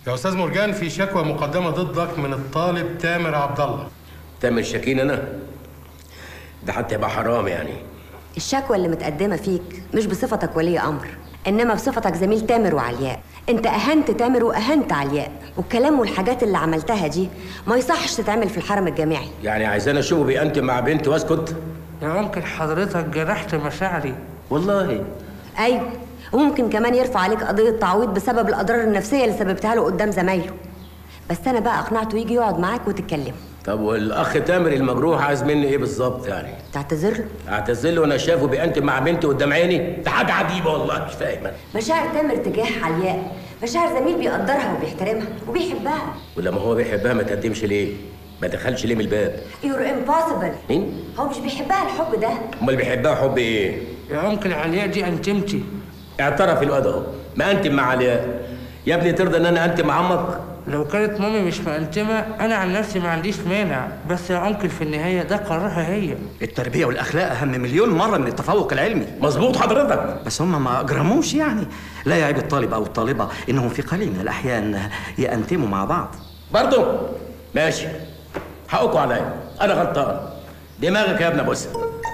يا استاذ مرجان في شكوى مقدمه ضدك من الطالب تامر عبد الله تامر شاكين انا ده حتى يبقى حرام يعني الشكوى اللي متقدمة فيك مش بصفتك ولي أمر إنما بصفتك زميل تامر وعلياء أنت أهنت تامر وأهنت علياء والكلام والحاجات اللي عملتها دي ما يصحش تتعمل في الحرم الجامعي يعني عايزانا اشوفه بينتم مع بنت واسكت يا ممكن حضرتك جرحت مشاعري والله أيوة وممكن كمان يرفع عليك قضية تعويض بسبب الأضرار النفسية اللي سببتها له قدام زمايله بس أنا بقى أقنعته يجي يقعد معاك وتتكلموا طب والاخ تامر المجروح عايز مني ايه بالظبط يعني تعتذر له اعتذر له وانا شايفه بينتم مع بنتي قدام عيني ده حاجه عجيبه والله مش فاهم أنا. مشاعر تامر تجاه علياء مشاعر زميل بيقدرها وبيحترمها وبيحبها ولما هو بيحبها ما تقدمش ليه ما دخلش ليه من الباب يور امبوسيبل مين هو مش بيحبها الحب ده امال بيحبها حب ايه يا ممكن علياء دي انتمتي اعترف الواد اهو ما انتم مع علياء يا ابني ترضى ان انا انتم مع عمك لو كانت مامي مش مأنتمة أنا عن نفسي ما عنديش مانع بس يا أنكل في النهاية ده قرارها هي التربية والأخلاق أهم مليون مرة من التفوق العلمي مظبوط حضرتك بس هم ما أجرموش يعني لا يعيب الطالب أو الطالبة إنهم في قليل من الأحيان يأنتموا مع بعض برضه ماشي حقكم عليا انا غلطان دماغك يا ابن بص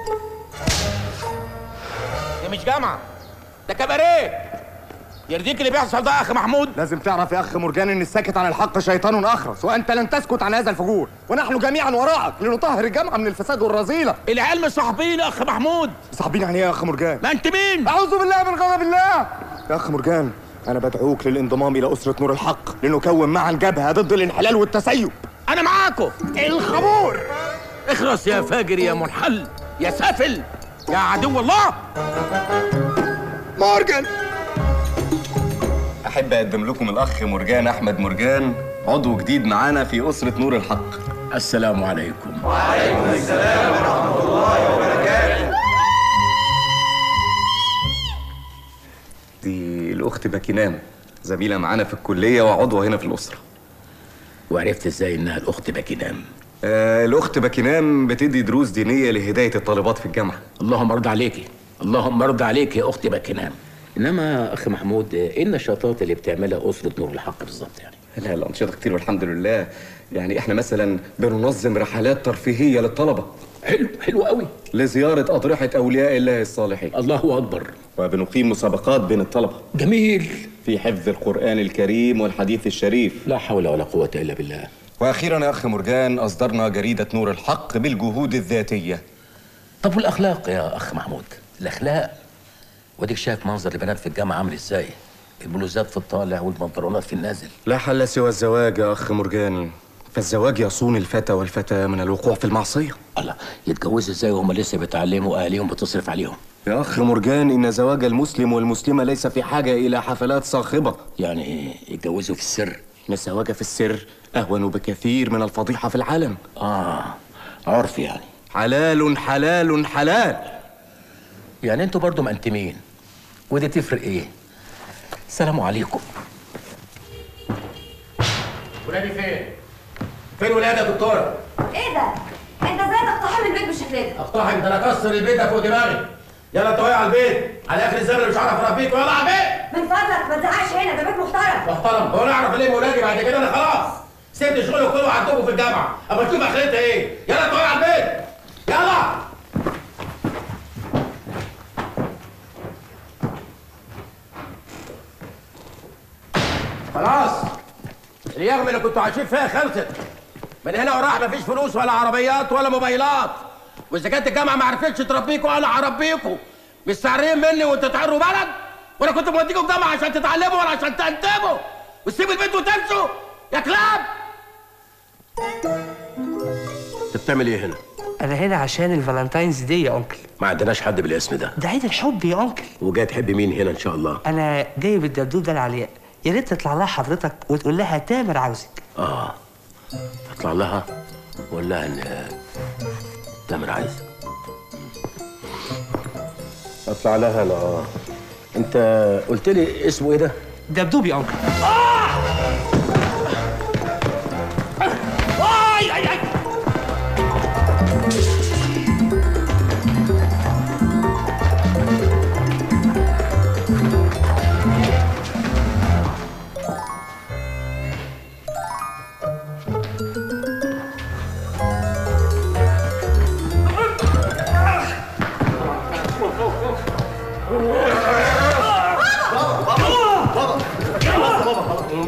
دي مش جامعه ده كباريه يرضيك اللي بيحصل ده يا اخ محمود لازم تعرف يا اخ مرجان ان الساكت عن الحق شيطان اخرس وانت لن تسكت عن هذا الفجور ونحن جميعا وراءك لنطهر الجامعه من الفساد والرذيله العيال مش صاحبين يا اخ محمود صاحبين يعني ايه يا اخ مرجان ما انت مين اعوذ بالله من غضب الله يا اخ مرجان انا بدعوك للانضمام الى اسره نور الحق لنكون معا جبهه ضد الانحلال والتسيب انا معاكم الخمور اخرس يا فاجر يا منحل يا سافل يا عدو الله مورجان احب اقدم لكم الاخ مرجان احمد مرجان عضو جديد معانا في اسره نور الحق السلام عليكم دي الاخت باكينام زميله معانا في الكليه وعضوه هنا في الاسره وعرفت ازاي انها الاخت باكينام آه الاخت باكينام بتدي دروس دينيه لهدايه الطالبات في الجامعه اللهم ارضى عليكي اللهم ارضى عليك يا اختي باكينام انما اخ محمود ايه النشاطات اللي بتعملها اسره نور الحق بالظبط يعني لا الانشطه كتير والحمد لله يعني احنا مثلا بننظم رحلات ترفيهيه للطلبه حلو حلو قوي لزياره اضرحه اولياء الله الصالحين الله اكبر وبنقيم مسابقات بين الطلبه جميل في حفظ القران الكريم والحديث الشريف لا حول ولا قوه الا بالله واخيرا يا اخ مرجان اصدرنا جريده نور الحق بالجهود الذاتيه طب والاخلاق يا اخ محمود الاخلاق واديك شايف منظر البنات في الجامعه عامل ازاي البلوزات في الطالع والبنطلونات في النازل لا حل سوى الزواج يا اخ مرجان فالزواج يصون الفتى والفتاه من الوقوع في المعصيه الله يتجوزوا ازاي وهم لسه بيتعلموا اهاليهم بتصرف عليهم يا اخ مرجان ان زواج المسلم والمسلمه ليس في حاجه الى حفلات صاخبه يعني ايه يتجوزوا في السر ان الزواج في السر اهون بكثير من الفضيحه في العلن اه عرف يعني حلال حلال حلال يعني انتوا برضو مأنتمين ودي تفرق ايه السلام عليكم ولادي فين فين ولادي يا دكتوره ايه ده؟ انت ازاي تقتحم البيت بالشكل ده؟ اقتحم ده انا اكسر البيت ده فوق دماغي يلا انت واقع على البيت على اخر الزمن مش عارف اربيك يلا على البيت من فضلك ما تزعقش هنا ده بيت محترم محترم هو انا اعرف ليه ولادي بعد كده انا خلاص سبت شغلي كله وعندكم في الجامعه اما تشوف اخرتها ايه يلا انت واقع على البيت يلا خلاص اليغم اللي كنتوا عايشين فيها خلصت من هنا وراح مفيش فلوس ولا عربيات ولا موبايلات واذا كانت الجامعه ما عرفتش تربيكوا انا هربيكوا مستعرين مني وانتوا تعروا بلد وانا كنت موديكوا الجامعه عشان تتعلموا ولا عشان تنتجوا وتسيبوا البيت وتمشوا يا كلاب انت بتعمل ايه هنا؟ أنا هنا عشان الفالنتاينز دي يا أنكل ما عندناش حد بالاسم ده ده عيد الحب يا أنكل وجاي تحب مين هنا ان شاء الله أنا جايب الدبدوب ده لعلياء يا ريت تطلع لها حضرتك وتقول لها تامر عاوزك اه اطلع لها واقول لها ان تامر عايز اطلع لها انا اه انت قلت لي اسمه ايه ده دبدوب يا أنكل اي اي اي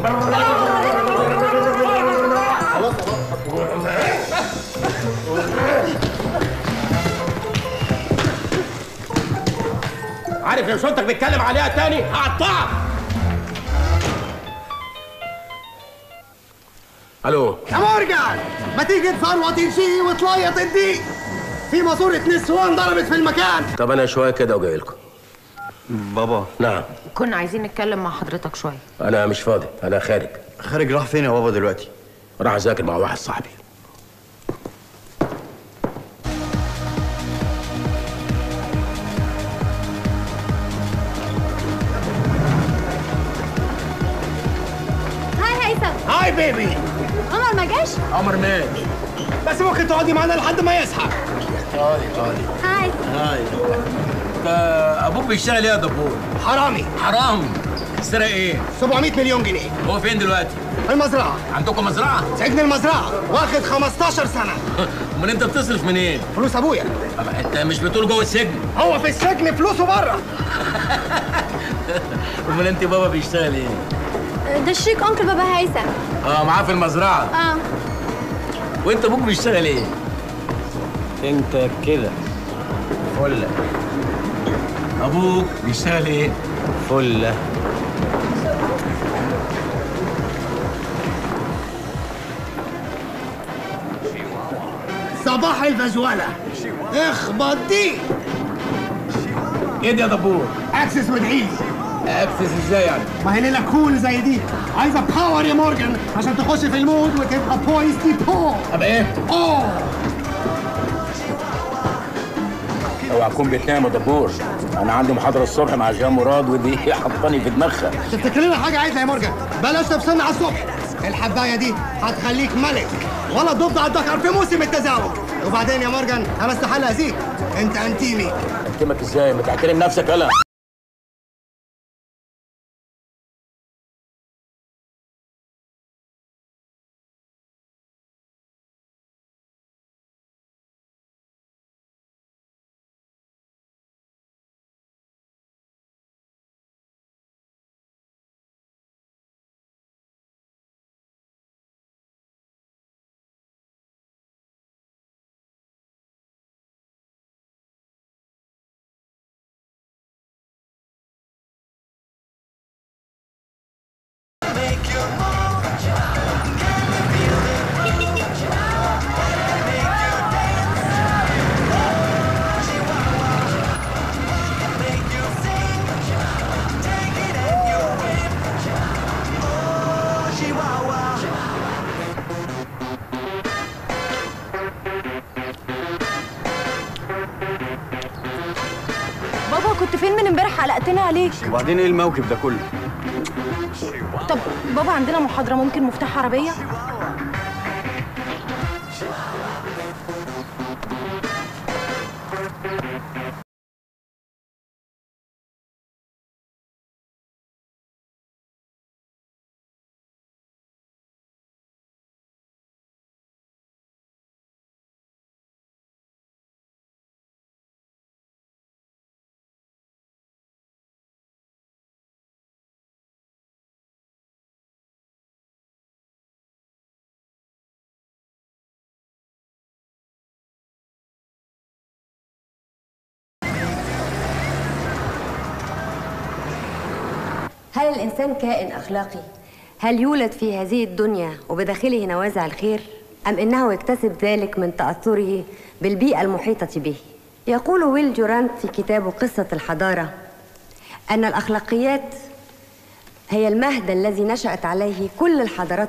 عارف لو شفتك بتتكلم عليها تاني هقطعك الو يا مرجان ما تيجي تفروط شي وتليط الديك في ماسورة نسوان ضربت في المكان طب انا شويه كده وجاي لكم بابا نعم كنا عايزين نتكلم مع حضرتك شويه انا مش فاضي انا خارج خارج راح فين يا بابا دلوقتي راح اذاكر مع واحد صاحبي هاي هيثم هاي بيبي عمر ما جاش عمر مات بس ممكن تقعدي معانا لحد ما يصحى هاي ابوك بيشتغل ايه يا دبور حرامي حرام سرق ايه 700 مليون جنيه هو فين دلوقتي المزرعة عندكم مزرعه سجن المزرعة واخد 15 سنة امال انت بتصرف منين فلوس ابويا أما انت مش بتقول جوه السجن هو في السجن فلوسه بره امال انت بابا بيشتغل ايه ده الشيك انكل بابا هيثم اه معاه في المزرعه اه وانت ابوك بيشتغل ايه انت كده فله ابوك بيشتغل ايه فله صباح الفزولة اخبط دي ايه ده يا دبور اكسس وادعيلي اكسس ازاي يعني ما هي ليلة كول زي دي عايزة باور يا مورجان عشان تخش في المود وتبقى بويس دي بو ابقى ايه اوه اوعى تكون بتنام يا دبور انا عندي محاضره الصبح مع جان مراد ودي حطاني في دماغها تفتكر لنا حاجة عايزة يا مورجان بلاش تفصلنا على الصبح الحباية دي هتخليك ملك ولا ضد على الدكر في موسم التزاوج وبعدين يا مورجان انا استحال اذيك انت انتيمي اكتمك ازاي ما تحترم نفسك يلا بابا كنت فين من امبارح قلقتنا عليك وبعدين ايه الموكب ده كله طب بابا عندنا محاضره ممكن مفتاح عربيه هل الإنسان كائن أخلاقي؟ هل يولد في هذه الدنيا وبداخله نوازع الخير؟ أم إنه يكتسب ذلك من تأثره بالبيئة المحيطة به؟ يقول ويل جورانت في كتابه قصة الحضارة أن الأخلاقيات هي المهد الذي نشأت عليه كل الحضارات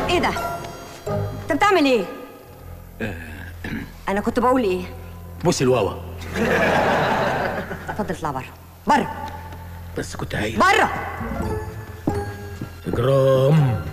ايه ده انت بتعمل ايه انا كنت بقول ايه بص الواوا اتفضل اطلع بره بره بس كنت هايل بره جرام